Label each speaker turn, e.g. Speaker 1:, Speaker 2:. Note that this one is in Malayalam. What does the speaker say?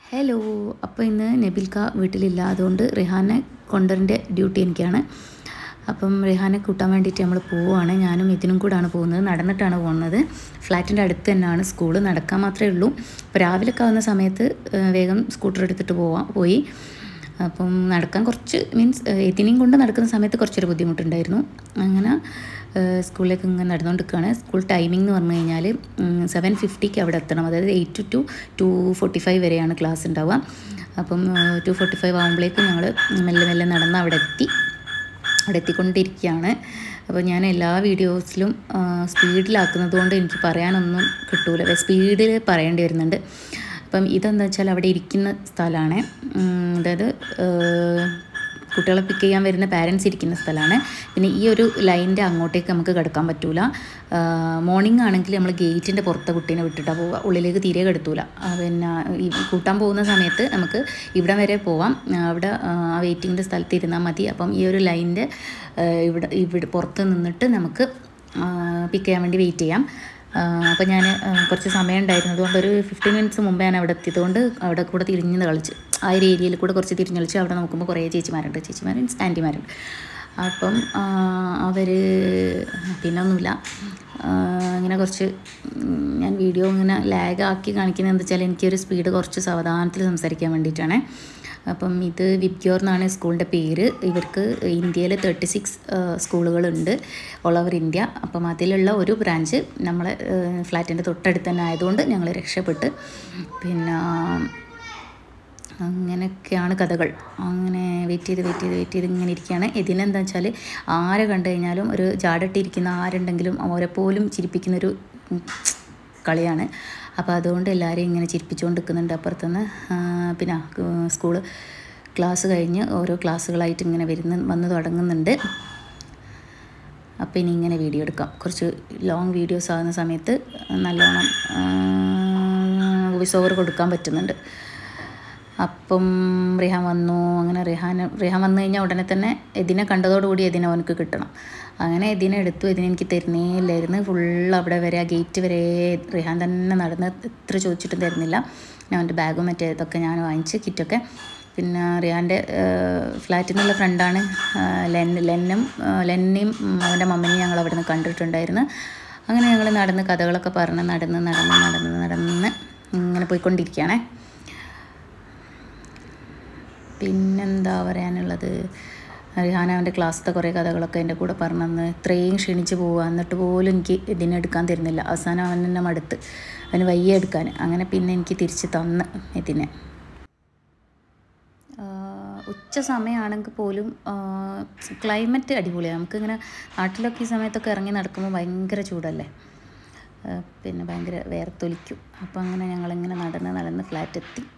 Speaker 1: ഹലോ അപ്പോൾ ഇന്ന് നബിൽക്ക വീട്ടിലില്ല അതുകൊണ്ട് റിഹാനെ കൊണ്ടുവരേണ്ട ഡ്യൂട്ടി എനിക്കാണ് അപ്പം റിഹാനെ കൂട്ടാൻ വേണ്ടിയിട്ട് നമ്മൾ പോവുകയാണ് ഞാനും ഇതിനും കൂടാണ് പോകുന്നത് നടന്നിട്ടാണ് പോകുന്നത് ഫ്ലാറ്റിൻ്റെ അടുത്ത് തന്നെയാണ് സ്കൂള് നടക്കാൻ മാത്രമേ ഉള്ളൂ അപ്പോൾ രാവിലെ ആവുന്ന സമയത്ത് ഏഹ്, വേഗം സ്കൂട്ടർ എടുത്തിട്ട് പോവാം പോയി അപ്പം നടക്കാൻ കുറച്ച് മീൻസ് ഇതിനെയും കൊണ്ട് നടക്കുന്ന സമയത്ത് കുറച്ചൊരു ബുദ്ധിമുട്ടുണ്ടായിരുന്നു അങ്ങനെ ഏഹ്, സ്കൂളിലേക്ക് ഇങ്ങനെ നടന്നുകൊണ്ടിരിക്കുകയാണ് സ്കൂൾ ടൈമിംഗ് എന്ന് പറഞ്ഞു കഴിഞ്ഞാൽ സെവൻ ഫിഫ്റ്റിക്ക് അവിടെ എത്തണം അതായത് eight to two forty five വരെയാണ് ക്ലാസ് ഉണ്ടാവുക അപ്പം ടു ഫോർട്ടി ഫൈവ് ആകുമ്പോഴേക്കും ഞങ്ങൾ മെല്ലെ മെല്ലെ നടന്ന് അവിടെ എത്തി അവിടെ എത്തിക്കൊണ്ടിരിക്കുകയാണ് അപ്പോൾ ഞാൻ എല്ലാ വീഡിയോസിലും സ്പീഡിലാക്കുന്നത് കൊണ്ട് എനിക്ക് പറയാനൊന്നും കിട്ടൂല സ്പീഡിൽ പറയേണ്ടി വരുന്നുണ്ട് അപ്പം ഇതെന്താ വെച്ചാൽ അവിടെ ഇരിക്കുന്ന സ്ഥലമാണ് അതായത് ഏഹ്, കുട്ടികളെ പിക്ക് ചെയ്യാൻ വരുന്ന പാരൻസ് ഇരിക്കുന്ന സ്ഥലമാണ് പിന്നെ ഈ ഒരു ലൈനിൻ്റെ അങ്ങോട്ടേക്ക് നമുക്ക് കിടക്കാൻ പറ്റൂല മോർണിംഗ് ആണെങ്കിൽ നമ്മൾ ഗേറ്റിൻ്റെ പുറത്തെ കുട്ടീനെ വിട്ടിട്ടാണ് പോവുക ഉള്ളിലേക്ക് തീരെ കിടത്തൂല ആ, പിന്നെ ഈ കൂട്ടാൻ പോകുന്ന സമയത്ത് നമുക്ക് ഇവിടെ വരെ പോവാം ആ, അവിടെ ആ വെയിറ്റിങ്ങിൻ്റെ സ്ഥലത്ത് ഇരുന്നാൽ മതി അപ്പം ഈ ഒരു ലൈനിൻ്റെ ഇവിടെ ഇവിടെ പുറത്ത് നിന്നിട്ട് നമുക്ക് പിക്ക് ചെയ്യാൻ വേണ്ടി വെയിറ്റ് ചെയ്യാം അപ്പോൾ ഞാൻ കുറച്ച് സമയം ഉണ്ടായിരുന്നു അതുകൊണ്ട് ഒരു ഫിഫ്റ്റീൻ മിനിറ്റ്സ് മുമ്പേ ഞാൻ അവിടെ എത്തിയതുകൊണ്ട് അവിടെ കൂടെ തിരിഞ്ഞ് കളിച്ച് ആ ഒരു ഏരിയയിൽ കൂടെ കുറച്ച് തിരിഞ്ഞ് കളിച്ച് അവിടെ നോക്കുമ്പോൾ കുറേ ചേച്ചിമാരുണ്ട് ചേച്ചിമാർ മീൻസ് ആൻറ്റിമാരുണ്ട് അപ്പം അവർ പിന്നെ ഒന്നുമില്ല ആ, ഇങ്ങനെ കുറച്ച് ഉം, ഞാൻ വീഡിയോ ഇങ്ങനെ ലാഗ് ആക്കി കാണിക്കുന്നത് എന്താ വെച്ചാൽ എനിക്കൊരു സ്പീഡ് കുറച്ച് സാവധാനത്തിൽ സംസാരിക്കാൻ വേണ്ടിയിട്ടാണ് അപ്പം ഇത് വിബ്ഗ്യോർ എന്നാണ് സ്കൂളിൻ്റെ പേര് ഇവർക്ക് ഇന്ത്യയിൽ തേർട്ടി സിക്സ് സ്കൂളുകളുണ്ട് ഓൾ ഓവർ ഇന്ത്യ അപ്പം അതിലുള്ള ഒരു ബ്രാഞ്ച് നമ്മളെ ഫ്ലാറ്റിൻ്റെ തൊട്ടടുത്ത് തന്നെ ആയതുകൊണ്ട് ഞങ്ങൾ രക്ഷപ്പെട്ട് പിന്നെ അങ്ങനെയൊക്കെയാണ് കഥകൾ അങ്ങനെ വെയിറ്റ് ചെയ്ത് വെയിറ്റ് ചെയ്ത് വെയിറ്റ് ചെയ്ത് ഇങ്ങനെ ഇരിക്കുകയാണ് ഇതിനെന്താ വെച്ചാൽ ആരെ കണ്ടു കഴിഞ്ഞാലും ഒരു ജാടട്ടിരിക്കുന്ന ആരുണ്ടെങ്കിലും അവരെ പോലും ചിരിപ്പിക്കുന്നൊരു ഉം, കളിയാണ് അപ്പോൾ അതുകൊണ്ട് എല്ലാവരെയും ഇങ്ങനെ ചിരിപ്പിച്ചുകൊണ്ട് നിൽക്കുന്നുണ്ട് അപ്പുറത്തുനിന്ന് ആ, പിന്നെ സ്കൂള് ക്ലാസ് കഴിഞ്ഞ് ഓരോ ക്ലാസ്സുകളായിട്ട് ഇങ്ങനെ വരുന്ന വന്ന് തുടങ്ങുന്നുണ്ട് അപ്പോൾ ഇനി ഇങ്ങനെ വീഡിയോ എടുക്കാം കുറച്ച് ലോങ് വീഡിയോസ് ആകുന്ന സമയത്ത് നല്ലോണം വോയിസ് ഓവർ കൊടുക്കാൻ പറ്റുന്നുണ്ട് അപ്പം റിഹാൻ വന്നു അങ്ങനെ റിഹാൻ റിഹാൻ വന്നു കഴിഞ്ഞാൽ ഉടനെ തന്നെ ഇതിനെ കണ്ടതോടുകൂടി ഇതിനെ അവനക്ക് കിട്ടണം അങ്ങനെ ഇതിനെ എടുത്തു ഇതിനെ എനിക്ക് തരുന്നേ ഇല്ലായിരുന്നു ഫുൾ അവിടെ വരെ ആ ഗേറ്റ് വരെ റിഹാൻ തന്നെ നടന്ന് എത്ര ചോദിച്ചിട്ടും തരുന്നില്ല ഞാൻ അവൻ്റെ ബാഗും മറ്റേ ഇതൊക്കെ ഞാൻ വാങ്ങിച്ച് കിറ്റൊക്കെ പിന്നെ റിയാൻ്റെ ഫ്ലാറ്റിൽ നിന്നുള്ള ഫ്രണ്ടാണ് ലെൻ ലെന്നും ആ, ലെന്നയും ഉം, അവൻ്റെ മമ്മനെയും ഞങ്ങൾ അവിടെ നിന്ന് കണ്ടിട്ടുണ്ടായിരുന്നു അങ്ങനെ ഞങ്ങൾ നടന്ന് കഥകളൊക്കെ പറഞ്ഞ് നടന്ന് നടന്ന് നടന്ന് നടന്ന് ഇങ്ങനെ പോയിക്കൊണ്ടിരിക്കുകയാണേ പിന്നെന്താ പറയാനുള്ളത് റിഹാന അവൻ്റെ ക്ലാസ്സിലത്തെ കുറേ കഥകളൊക്കെ എൻ്റെ കൂടെ പറഞ്ഞന്ന് ഇത്രയും ക്ഷണിച്ച് പോവുക എന്നിട്ട് പോലും എനിക്ക് ഇതിനെ എടുക്കാൻ തരുന്നില്ല അവസാനം അവൻ എന്നെ മടുത്ത് അവന് വയ്യ എടുക്കാൻ അങ്ങനെ പിന്നെ എനിക്ക് തിരിച്ച് തന്ന് ഇതിനെ ആഹ് ഉച്ച സമയമാണെങ്കിൽ പോലും ക്ലൈമറ്റ് അടിപൊളിയാണ് നമുക്കിങ്ങനെ നാട്ടിലൊക്കെ ഈ സമയത്തൊക്കെ ഇറങ്ങി നടക്കുമ്പോൾ ഭയങ്കര ചൂടല്ലേ ആഹ് പിന്നെ ഭയങ്കര വേർത്തൊലിക്കും അപ്പോൾ അങ്ങനെ ഞങ്ങളിങ്ങനെ നടന്ന് നടന്ന് ഫ്ലാറ്റ് എത്തി